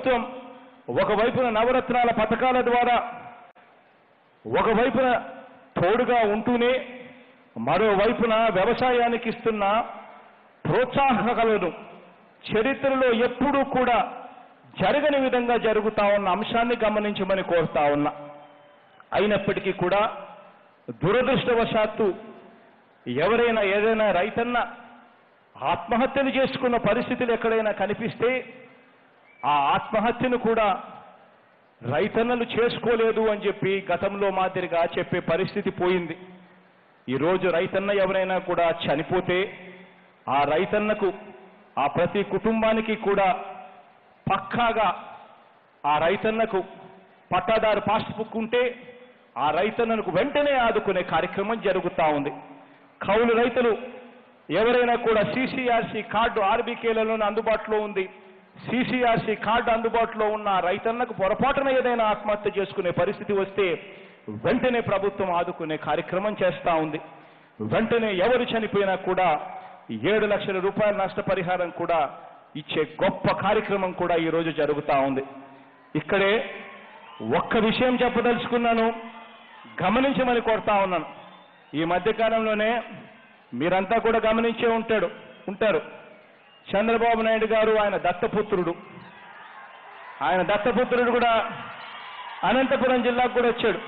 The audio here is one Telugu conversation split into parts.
ప్రభుత్వం ఒకవైపున నవరత్నాల పథకాల ద్వారా ఒకవైపున తోడుగా ఉంటూనే మరోవైపున వ్యవసాయానికి ఇస్తున్న ప్రోత్సాహకాలను చరిత్రలో ఎప్పుడూ కూడా జరగని విధంగా జరుగుతా ఉన్న అంశాన్ని గమనించమని కోరుతా ఉన్నా అయినప్పటికీ కూడా దురదృష్టవశాత్తు ఎవరైనా ఏదైనా రైతన్న ఆత్మహత్యలు చేసుకున్న పరిస్థితులు ఎక్కడైనా కనిపిస్తే ఆ ఆత్మహత్యను కూడా రైతన్నలు చేసుకోలేదు అని చెప్పి గతంలో మాదిరిగా చెప్పే పరిస్థితి పోయింది ఈరోజు రైతన్న ఎవరైనా కూడా చనిపోతే ఆ రైతన్నకు ఆ ప్రతి కుటుంబానికి కూడా పక్కాగా ఆ రైతన్నకు పట్టాదారు పాస్బుక్ ఉంటే ఆ రైతన్నకు వెంటనే ఆదుకునే కార్యక్రమం జరుగుతూ ఉంది కౌలు రైతులు ఎవరైనా కూడా సిసిఆర్సి కార్డు ఆర్బీకేలలో అందుబాటులో ఉంది సిసిఆర్సి కార్డు అందుబాటులో ఉన్న ఆ రైతన్నకు పొరపాటున ఏదైనా ఆత్మహత్య చేసుకునే పరిస్థితి వస్తే వెంటనే ప్రభుత్వం ఆదుకునే కార్యక్రమం చేస్తా ఉంది వెంటనే ఎవరు చనిపోయినా కూడా ఏడు లక్షల రూపాయల నష్టపరిహారం కూడా ఇచ్చే గొప్ప కార్యక్రమం కూడా ఈ రోజు జరుగుతా ఉంది ఇక్కడే ఒక్క విషయం చెప్పదలుచుకున్నాను గమనించమని కోరుతా ఉన్నాను ఈ మధ్యకాలంలోనే మీరంతా కూడా గమనించే ఉంటాడు ఉంటారు చంద్రబాబు నాయుడు గారు ఆయన దత్తపుత్రుడు ఆయన దత్తపుత్రుడు కూడా అనంతపురం జిల్లాకు కూడా వచ్చాడు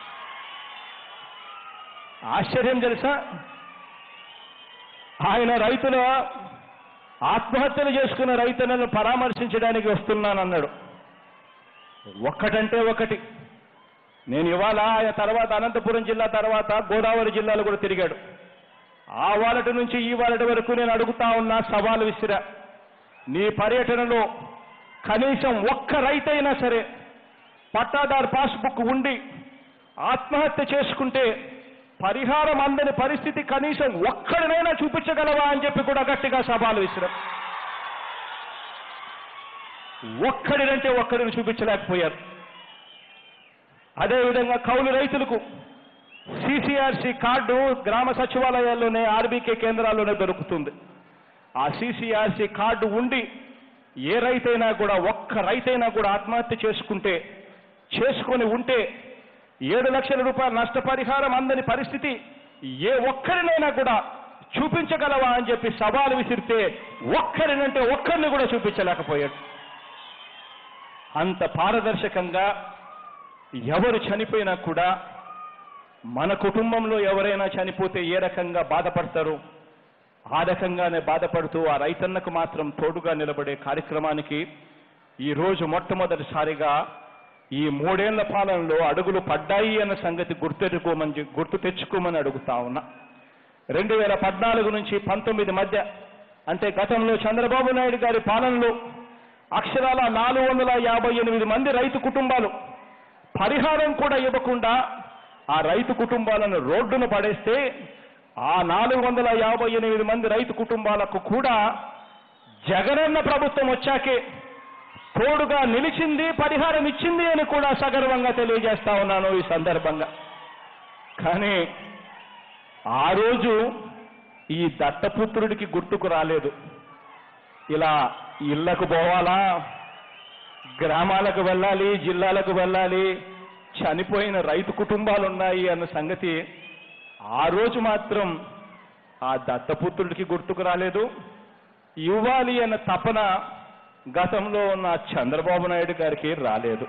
ఆశ్చర్యం తెలుసా ఆయన రైతుల ఆత్మహత్యలు చేసుకున్న రైతులను పరామర్శించడానికి వస్తున్నానన్నాడు ఒక్కటంటే ఒకటి నేను ఇవాళ ఆయన తర్వాత అనంతపురం జిల్లా తర్వాత గోదావరి జిల్లాలో కూడా తిరిగాడు ఆ వాలటి నుంచి ఈ వాలటి వరకు నేను అడుగుతా ఉన్నా సవాలు విసిరా నీ పర్యటనలో కనీసం ఒక్క రైతైనా సరే పట్టాదారు పాస్బుక్ ఉండి ఆత్మహత్య చేసుకుంటే పరిహారం అందని పరిస్థితి కనీసం ఒక్కడినైనా చూపించగలవా అని చెప్పి కూడా గట్టిగా సవాలు విసిరా ఒక్కడినంటే ఒక్కడిని చూపించలేకపోయారు అదేవిధంగా కౌలు రైతులకు సిసిఆర్సి కార్డు గ్రామ సచివాలయాల్లోనే ఆర్బీకే కేంద్రాల్లోనే దొరుకుతుంది ఆ సిసిఆర్సి కార్డు ఉండి ఏ రైతైనా కూడా ఒక్క రైతైనా కూడా ఆత్మహత్య చేసుకుంటే చేసుకొని ఉంటే ఏడు లక్షల రూపాయల నష్టపరిహారం అందని పరిస్థితి ఏ ఒక్కరినైనా కూడా చూపించగలవా అని చెప్పి సవాలు విసిరితే ఒక్కరినంటే ఒక్కరిని కూడా చూపించలేకపోయాడు అంత పారదర్శకంగా ఎవరు చనిపోయినా కూడా మన కుటుంబంలో ఎవరైనా చనిపోతే ఏ రకంగా బాధపడతారో ఆ రకంగానే బాధపడుతూ ఆ రైతన్నకు మాత్రం తోడుగా నిలబడే కార్యక్రమానికి ఈ రోజు మొట్టమొదటిసారిగా ఈ మూడేళ్ల పాలనలో అడుగులు పడ్డాయి అన్న సంగతి గుర్తెట్టుకోమని చె- గుర్తు తెచ్చుకోమని అడుగుతా ఉన్నా రెండు వేల పద్నాలుగు నుంచి పంతొమ్మిది మధ్య అంటే గతంలో చంద్రబాబు నాయుడు గారి పాలనలో అక్షరాల నాలుగు వందల యాభై ఎనిమిది మంది రైతు కుటుంబాలు పరిహారం కూడా ఇవ్వకుండా ఆ రైతు కుటుంబాలను రోడ్డున పడేస్తే ఆ నాలుగు వందల యాభై ఎనిమిది మంది రైతు కుటుంబాలకు కూడా జగనన్న ప్రభుత్వం వచ్చాకే తోడుగా నిలిచింది పరిహారం ఇచ్చింది అని కూడా సగర్వంగా తెలియజేస్తా ఉన్నాను ఈ సందర్భంగా కానీ ఆ రోజు ఈ దత్తపుత్రుడికి గుర్తుకు రాలేదు ఇలా ఇళ్లకు పోవాలా గ్రామాలకు వెళ్ళాలి జిల్లాలకు వెళ్ళాలి చనిపోయిన రైతు కుటుంబాలు ఉన్నాయి అన్న సంగతి ఆ రోజు మాత్రం ఆ దత్తపుత్రుడికి గుర్తుకు రాలేదు ఇవ్వాలి అన్న తపన గతంలో ఉన్న చంద్రబాబు నాయుడు గారికి రాలేదు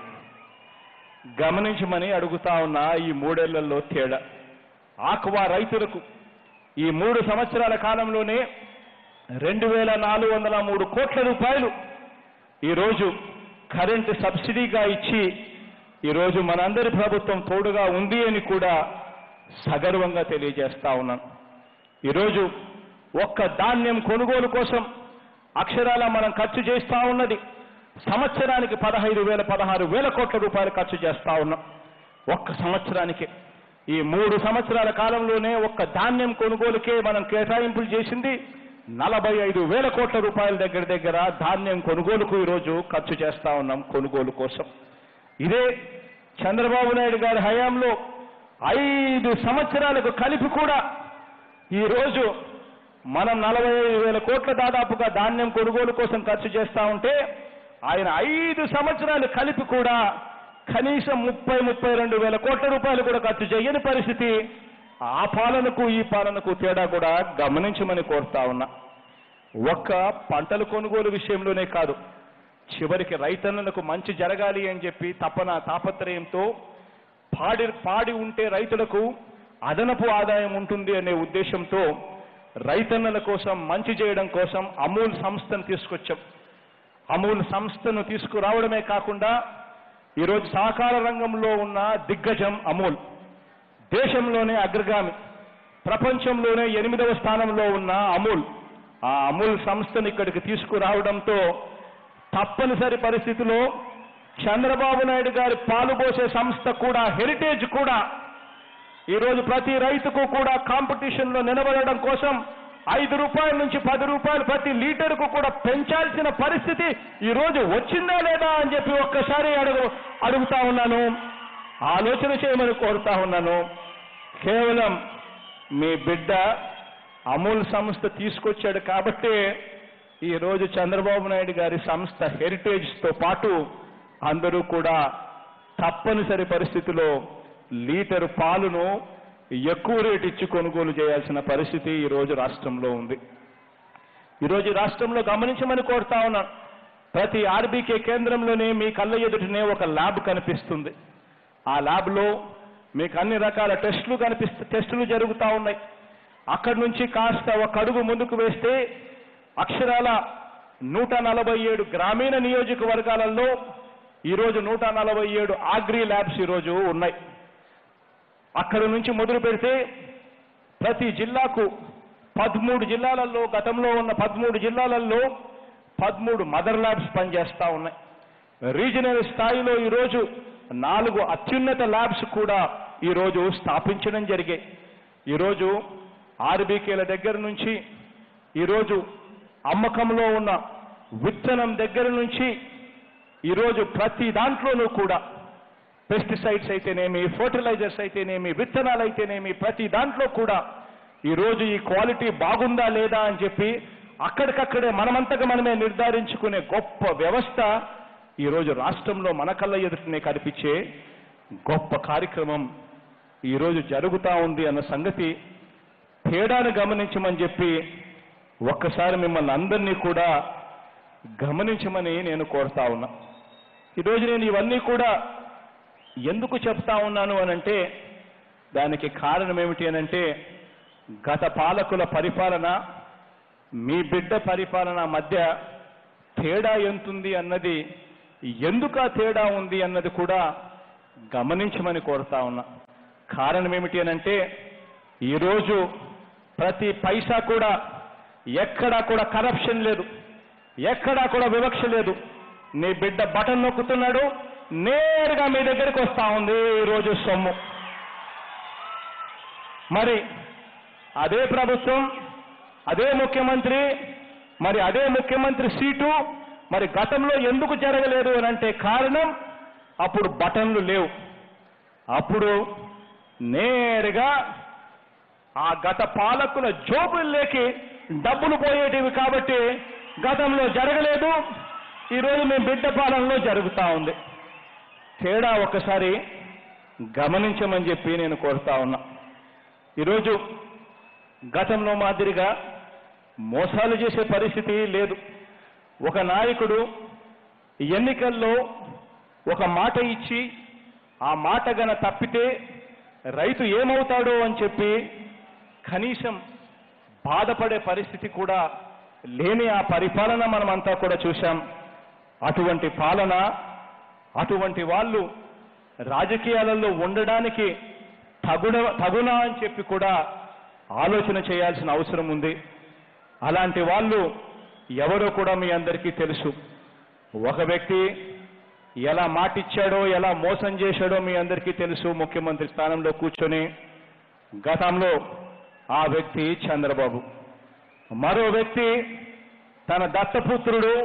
గమనించమని అడుగుతా ఉన్న ఈ మూడేళ్లలో తేడా ఆక్వా రైతులకు ఈ మూడు సంవత్సరాల కాలంలోనే రెండు వేల నాలుగు వందల మూడు కోట్ల రూపాయలు ఈరోజు కరెంటు సబ్సిడీగా ఇచ్చి ఈరోజు మనందరి ప్రభుత్వం తోడుగా ఉంది అని కూడా సగర్వంగా తెలియజేస్తా ఉన్నాను ఈరోజు ఒక్క ధాన్యం కొనుగోలు కోసం అక్షరాల మనం ఖర్చు చేస్తా ఉన్నది సంవత్సరానికి పదహైదు వేల పదహారు వేల కోట్ల రూపాయలు ఖర్చు చేస్తా ఉన్నాం ఒక్క సంవత్సరానికి ఈ మూడు సంవత్సరాల కాలంలోనే ఒక్క ధాన్యం కొనుగోలుకే మనం కేటాయింపులు చేసింది నలభై ఐదు వేల కోట్ల రూపాయల దగ్గర దగ్గర ధాన్యం కొనుగోలుకు ఈరోజు ఖర్చు చేస్తా ఉన్నాం కొనుగోలు కోసం ఇదే చంద్రబాబు నాయుడు గారి హయాంలో ఐదు సంవత్సరాలకు కలిపి కూడా ఈ రోజు మనం నలభై ఐదు వేల కోట్ల దాదాపుగా ధాన్యం కొనుగోలు కోసం ఖర్చు చేస్తా ఉంటే ఆయన ఐదు సంవత్సరాలు కలిపి కూడా కనీసం ముప్పై ముప్పై రెండు వేల కోట్ల రూపాయలు కూడా ఖర్చు చేయని పరిస్థితి ఆ పాలనకు ఈ పాలనకు తేడా కూడా గమనించమని కోరుతా ఉన్నా ఒక్క పంటల కొనుగోలు విషయంలోనే కాదు చివరికి రైతన్నలకు మంచి జరగాలి అని చెప్పి తపన తాపత్రయంతో పాడి పాడి ఉంటే రైతులకు అదనపు ఆదాయం ఉంటుంది అనే ఉద్దేశంతో రైతన్నల కోసం మంచి చేయడం కోసం అమూల్ సంస్థను తీసుకొచ్చాం అమూల్ సంస్థను తీసుకురావడమే కాకుండా ఈరోజు సహకార రంగంలో ఉన్న దిగ్గజం అమూల్ దేశంలోనే అగ్రగామి ప్రపంచంలోనే ఎనిమిదవ స్థానంలో ఉన్న అమూల్ ఆ అమూల్ సంస్థను ఇక్కడికి తీసుకురావడంతో తప్పనిసరి పరిస్థితిలో చంద్రబాబు నాయుడు గారి పాలుపోసే సంస్థ కూడా హెరిటేజ్ కూడా ఈరోజు ప్రతి రైతుకు కూడా కాంపిటీషన్లో నిలబడడం కోసం ఐదు రూపాయల నుంచి పది రూపాయలు ప్రతి లీటర్కు కూడా పెంచాల్సిన పరిస్థితి ఈరోజు వచ్చిందా లేదా అని చెప్పి ఒక్కసారి అడుగు అడుగుతా ఉన్నాను ఆలోచన చేయమని కోరుతా ఉన్నాను కేవలం మీ బిడ్డ అమూల్ సంస్థ తీసుకొచ్చాడు కాబట్టే ఈరోజు చంద్రబాబు నాయుడు గారి సంస్థ హెరిటేజ్తో పాటు అందరూ కూడా తప్పనిసరి పరిస్థితిలో లీటరు పాలును ఎక్కువ రేటు ఇచ్చి కొనుగోలు చేయాల్సిన పరిస్థితి ఈరోజు రాష్ట్రంలో ఉంది ఈరోజు ఈ రాష్ట్రంలో గమనించమని కోరుతా ఉన్నాను ప్రతి ఆర్బీకే కేంద్రంలోనే మీ కళ్ళ ఎదుటనే ఒక ల్యాబ్ కనిపిస్తుంది ఆ ల్యాబ్లో మీకు అన్ని రకాల టెస్టులు కనిపిస్తు టెస్టులు జరుగుతూ ఉన్నాయి అక్కడి నుంచి కాస్త ఒక అడుగు ముందుకు వేస్తే అక్షరాల నూట నలభై ఏడు గ్రామీణ నియోజకవర్గాలలో ఈరోజు నూట నలభై ఏడు ఆగ్రీ ల్యాబ్స్ ఈరోజు ఉన్నాయి అక్కడి నుంచి మొదలు పెడితే ప్రతి జిల్లాకు పదమూడు జిల్లాలలో గతంలో ఉన్న పదమూడు జిల్లాలలో పదమూడు మదర్ ల్యాబ్స్ పనిచేస్తా ఉన్నాయి రీజనల్ స్థాయిలో ఈరోజు నాలుగు అత్యున్నత ల్యాబ్స్ కూడా ఈరోజు స్థాపించడం జరిగాయి ఈరోజు ఆర్బీకేల దగ్గర నుంచి ఈరోజు అమ్మకంలో ఉన్న విత్తనం దగ్గర నుంచి ఈరోజు ప్రతి దాంట్లోనూ కూడా పెస్టిసైడ్స్ అయితేనేమి ఫర్టిలైజర్స్ అయితేనేమి విత్తనాలు అయితేనేమి ప్రతి దాంట్లో కూడా ఈరోజు ఈ క్వాలిటీ బాగుందా లేదా అని చెప్పి అక్కడికక్కడే మనమంతగా మనమే నిర్ధారించుకునే గొప్ప వ్యవస్థ ఈరోజు రాష్ట్రంలో మన కళ్ళ ఎదుటనే కనిపించే గొప్ప కార్యక్రమం ఈరోజు జరుగుతా ఉంది అన్న సంగతి తేడాను గమనించమని చెప్పి ఒక్కసారి మిమ్మల్ని అందరినీ కూడా గమనించమని నేను కోరుతా ఉన్నా ఈరోజు నేను ఇవన్నీ కూడా ఎందుకు చెప్తా ఉన్నాను అనంటే దానికి కారణం ఏమిటి అనంటే గత పాలకుల పరిపాలన మీ బిడ్డ పరిపాలన మధ్య తేడా ఎంతుంది అన్నది ఎందుకు ఆ తేడా ఉంది అన్నది కూడా గమనించమని కోరుతా ఉన్నా కారణం ఏమిటి అనంటే ఈరోజు ప్రతి పైసా కూడా ఎక్కడా కూడా కరప్షన్ లేదు ఎక్కడా కూడా వివక్ష లేదు నీ బిడ్డ బటన్ నొక్కుతున్నాడు నేరుగా మీ దగ్గరికి వస్తా ఉంది ఈరోజు సొమ్ము మరి అదే ప్రభుత్వం అదే ముఖ్యమంత్రి మరి అదే ముఖ్యమంత్రి సీటు మరి గతంలో ఎందుకు జరగలేదు అని అంటే కారణం అప్పుడు బటన్లు లేవు అప్పుడు నేరుగా ఆ గత పాలకుల జోబుల్లోకి డబ్బులు పోయేటివి కాబట్టి గతంలో జరగలేదు ఈరోజు మేము బిడ్డ పాలనలో జరుగుతా ఉంది తేడా ఒకసారి గమనించమని చెప్పి నేను కోరుతా ఉన్నా ఈరోజు గతంలో మాదిరిగా మోసాలు చేసే పరిస్థితి లేదు ఒక నాయకుడు ఎన్నికల్లో ఒక మాట ఇచ్చి ఆ మాట గన తప్పితే రైతు ఏమవుతాడో అని చెప్పి కనీసం బాధపడే పరిస్థితి కూడా లేని ఆ పరిపాలన మనమంతా కూడా చూశాం అటువంటి పాలన అటువంటి వాళ్ళు రాజకీయాలలో ఉండడానికి తగున తగునా అని చెప్పి కూడా ఆలోచన చేయాల్సిన అవసరం ఉంది అలాంటి వాళ్ళు ఎవరో కూడా మీ అందరికీ తెలుసు ఒక వ్యక్తి ఎలా మాటిచ్చాడో ఎలా మోసం చేశాడో మీ అందరికీ తెలుసు ముఖ్యమంత్రి స్థానంలో కూర్చొని గతంలో ఆ వ్యక్తి చంద్రబాబు మరో వ్యక్తి తన దత్తపుత్రుడు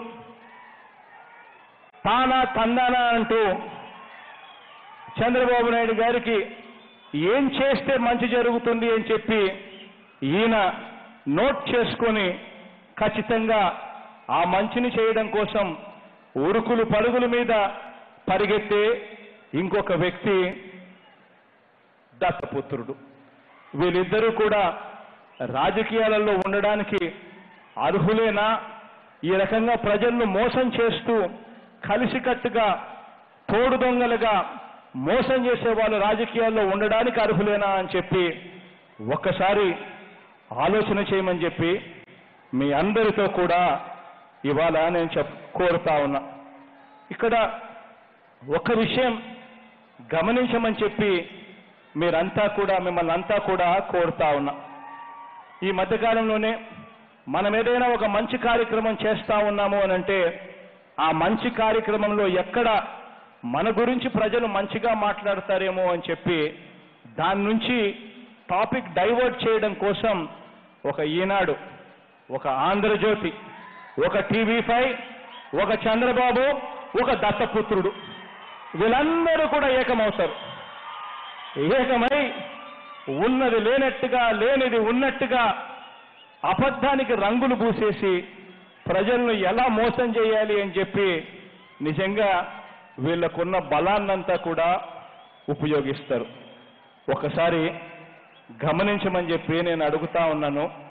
తానా తందానా అంటూ చంద్రబాబు నాయుడు గారికి ఏం చేస్తే మంచి జరుగుతుంది అని చెప్పి ఈయన నోట్ చేసుకొని ఖచ్చితంగా ఆ మంచిని చేయడం కోసం ఉరుకులు పరుగుల మీద పరిగెత్తే ఇంకొక వ్యక్తి దత్తపుత్రుడు వీళ్ళిద్దరూ కూడా రాజకీయాలలో ఉండడానికి అర్హులేనా ఈ రకంగా ప్రజలను మోసం చేస్తూ కలిసికట్టుగా తోడు దొంగలుగా మోసం చేసే వాళ్ళు రాజకీయాల్లో ఉండడానికి అర్హులేనా అని చెప్పి ఒక్కసారి ఆలోచన చేయమని చెప్పి మీ అందరితో కూడా ఇవాళ నేను చెప్ కోరుతా ఉన్నా ఇక్కడ ఒక విషయం గమనించమని చెప్పి మీరంతా కూడా మిమ్మల్ని అంతా కూడా కోరుతా ఉన్నా ఈ మధ్యకాలంలోనే మనం ఏదైనా ఒక మంచి కార్యక్రమం చేస్తా ఉన్నాము అని అంటే ఆ మంచి కార్యక్రమంలో ఎక్కడ మన గురించి ప్రజలు మంచిగా మాట్లాడతారేమో అని చెప్పి దాని నుంచి టాపిక్ డైవర్ట్ చేయడం కోసం ఒక ఈనాడు ఒక ఆంధ్రజ్యోతి ఒక టీవీ ఫైవ్ ఒక చంద్రబాబు ఒక దత్తపుత్రుడు వీళ్ళందరూ కూడా ఏకమవుతారు ఏకమై ఉన్నది లేనట్టుగా లేనిది ఉన్నట్టుగా అబద్ధానికి రంగులు పూసేసి ప్రజలను ఎలా మోసం చేయాలి అని చెప్పి నిజంగా వీళ్ళకున్న బలాన్నంతా కూడా ఉపయోగిస్తారు ఒకసారి గమనించమని చెప్పి నేను అడుగుతా ఉన్నాను